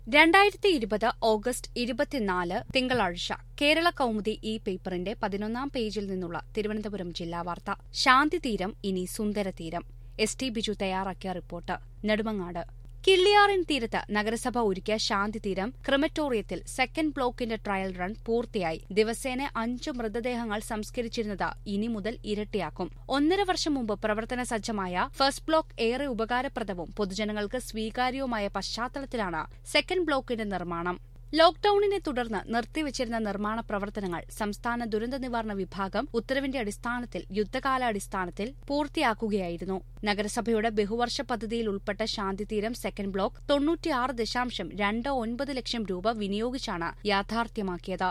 രണ്ടായിരത്തി ഇരുപത് ഓഗസ്റ്റ് ഇരുപത്തിനാല് തിങ്കളാഴ്ച കേരള കൗമുദി ഈ പേപ്പറിന്റെ പതിനൊന്നാം പേജിൽ നിന്നുള്ള തിരുവനന്തപുരം ജില്ലാ വാർത്ത ശാന്തിതീരം ഇനി സുന്ദരതീരം എസ് ടി ബിജു തയ്യാറാക്കിയ റിപ്പോർട്ട് നെടുമങ്ങാട് കിള്ളിയാറിൻ തീരത്ത് നഗരസഭ ഒരുക്കിയ ശാന്തിതീരം ക്രിമറ്റോറിയത്തിൽ സെക്കൻഡ് ബ്ലോക്കിന്റെ ട്രയൽ റൺ പൂർത്തിയായി ദിവസേന അഞ്ച് മൃതദേഹങ്ങൾ സംസ്കരിച്ചിരുന്നത് ഇനി മുതൽ ഇരട്ടിയാക്കും ഒന്നര വർഷം മുമ്പ് പ്രവർത്തന സജ്ജമായ ഫസ്റ്റ് ബ്ലോക്ക് ഏറെ ഉപകാരപ്രദവും പൊതുജനങ്ങൾക്ക് സ്വീകാര്യവുമായ പശ്ചാത്തലത്തിലാണ് സെക്കൻഡ് ബ്ലോക്കിന്റെ നിർമ്മാണം ലോക്ഡൌണിനെ തുടർന്ന് നിർത്തിവച്ചിരുന്ന നിർമ്മാണ പ്രവർത്തനങ്ങൾ സംസ്ഥാന ദുരന്ത നിവാരണ വിഭാഗം ഉത്തരവിന്റെ അടിസ്ഥാനത്തിൽ യുദ്ധകാലാടിസ്ഥാനത്തിൽ പൂർത്തിയാക്കുകയായിരുന്നു നഗരസഭയുടെ ബഹുവർഷ പദ്ധതിയിൽ ഉൾപ്പെട്ട ശാന്തിതീരം സെക്കൻഡ് ബ്ലോക്ക് തൊണ്ണൂറ്റിയാറ് ദശാംശം രണ്ട് ഒൻപത് ലക്ഷം രൂപ വിനിയോഗിച്ചാണ് യാഥാർത്ഥ്യമാക്കിയത്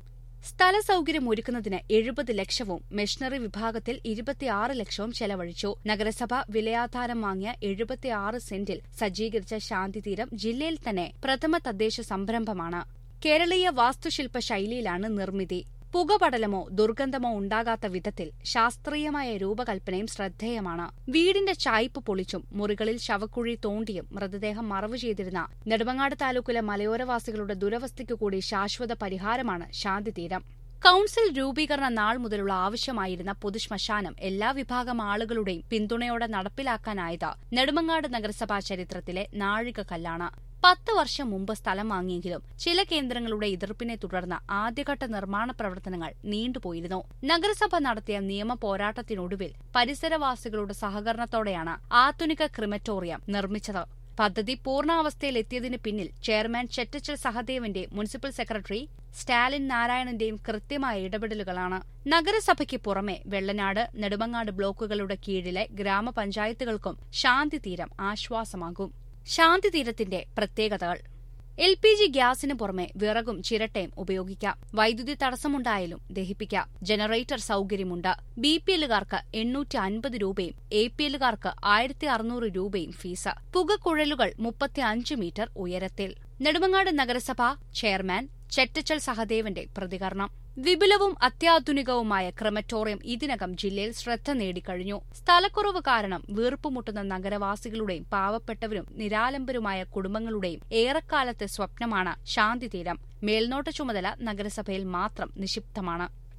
സ്ഥല സൌകര്യം ഒരുക്കുന്നതിന് എഴുപത് ലക്ഷവും മെഷീനറി വിഭാഗത്തിൽ ഇരുപത്തിയാറ് ലക്ഷവും ചെലവഴിച്ചു നഗരസഭ വിലയാധാരം വാങ്ങിയ എഴുപത്തിയാറ് സെന്റിൽ സജ്ജീകരിച്ച ശാന്തിതീരം ജില്ലയിൽ തന്നെ പ്രഥമ തദ്ദേശ സംരംഭമാണ് കേരളീയ വാസ്തുശില്പ ശൈലിയിലാണ് നിർമ്മിതി പുകപടലമോ ദുർഗന്ധമോ ഉണ്ടാകാത്ത വിധത്തിൽ ശാസ്ത്രീയമായ രൂപകൽപ്പനയും ശ്രദ്ധേയമാണ് വീടിന്റെ ചായ്പ് പൊളിച്ചും മുറികളിൽ ശവക്കുഴി തോണ്ടിയും മൃതദേഹം മറവു ചെയ്തിരുന്ന നെടുമങ്ങാട് താലൂക്കിലെ മലയോരവാസികളുടെ ദുരവസ്ഥയ്ക്കു കൂടി ശാശ്വത പരിഹാരമാണ് ശാന്തിതീരം കൌൺസിൽ രൂപീകരണ നാൾ മുതലുള്ള ആവശ്യമായിരുന്ന പൊതുശ്മശാനം എല്ലാ വിഭാഗം ആളുകളുടെയും പിന്തുണയോടെ നടപ്പിലാക്കാനായത് നെടുമങ്ങാട് നഗരസഭാ ചരിത്രത്തിലെ നാഴികക്കല്ലാണ് പത്ത് വർഷം മുമ്പ് സ്ഥലം വാങ്ങിയെങ്കിലും ചില കേന്ദ്രങ്ങളുടെ എതിർപ്പിനെ തുടർന്ന് ആദ്യഘട്ട നിർമ്മാണ പ്രവർത്തനങ്ങൾ നീണ്ടുപോയിരുന്നു നഗരസഭ നടത്തിയ നിയമ പോരാട്ടത്തിനൊടുവിൽ പരിസരവാസികളുടെ സഹകരണത്തോടെയാണ് ആധുനിക ക്രിമറ്റോറിയം നിർമ്മിച്ചത് പദ്ധതി പൂർണ്ണാവസ്ഥയിലെത്തിയതിന് പിന്നിൽ ചെയർമാൻ ചെറ്റച്ചൽ സഹദേവന്റെ മുനിസിപ്പൽ സെക്രട്ടറി സ്റ്റാലിൻ നാരായണന്റെയും കൃത്യമായ ഇടപെടലുകളാണ് നഗരസഭയ്ക്ക് പുറമെ വെള്ളനാട് നെടുമങ്ങാട് ബ്ലോക്കുകളുടെ കീഴിലെ ഗ്രാമപഞ്ചായത്തുകൾക്കും ശാന്തിതീരം ആശ്വാസമാകും ശാന്തിതീരത്തിന്റെ പ്രത്യേകതകൾ എൽ പി ജി ഗ്യാസിന് പുറമെ വിറകും ചിരട്ടയും ഉപയോഗിക്കാം വൈദ്യുതി തടസ്സമുണ്ടായാലും ദഹിപ്പിക്കാം ജനറേറ്റർ സൌകര്യമുണ്ട് ബി പി എല്ലുകാർക്ക് എണ്ണൂറ്റി അൻപത് രൂപയും എ പി എല്ലുകാർക്ക് ആയിരത്തി അറുന്നൂറ് രൂപയും ഫീസ് പുകക്കുഴലുകൾ മുപ്പത്തിയഞ്ച് മീറ്റർ ഉയരത്തിൽ നെടുമങ്ങാട് നഗരസഭ ചെയർമാൻ ചെറ്റച്ചൽ സഹദേവന്റെ പ്രതികരണം വിപുലവും അത്യാധുനികവുമായ ക്രമറ്റോറിയം ഇതിനകം ജില്ലയിൽ ശ്രദ്ധ നേടിക്കഴിഞ്ഞു സ്ഥലക്കുറവ് കാരണം വീർപ്പുമുട്ടുന്ന നഗരവാസികളുടെയും പാവപ്പെട്ടവരും നിരാലംബരുമായ കുടുംബങ്ങളുടെയും ഏറെക്കാലത്തെ സ്വപ്നമാണ് ശാന്തിതീരം മേൽനോട്ട ചുമതല നഗരസഭയിൽ മാത്രം നിക്ഷിപ്തമാണ്